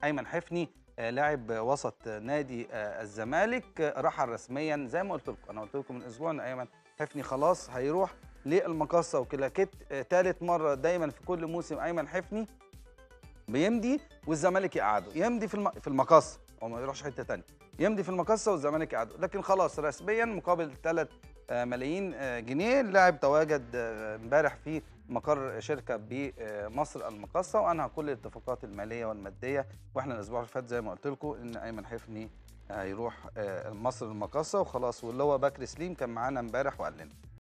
ايمن حفني آه، لاعب وسط نادي آه، الزمالك آه، رحل رسميا زي ما قلت لكم انا قلت لكم من اسبوع ان ايمن حفني خلاص هيروح للمقصه وكلاكيت ثالث مره دايما في كل موسم ايمن حفني بيمضي والزمالك يقعده يمضي في الم... في المقصه هو ما يروحش حته ثانيه يمضي في المقصه والزمالك يقعده لكن خلاص رسميا مقابل 3 ملايين آه، جنيه اللاعب تواجد آه، امبارح في مقر شركه بمصر المقاصه وانهى كل الاتفاقات الماليه والماديه واحنا الاسبوع اللي فات زي ما قلت لكم ان ايمن حفني هيروح آه، مصر المقاصه وخلاص واللي هو بكر سليم كان معانا امبارح وقال لنا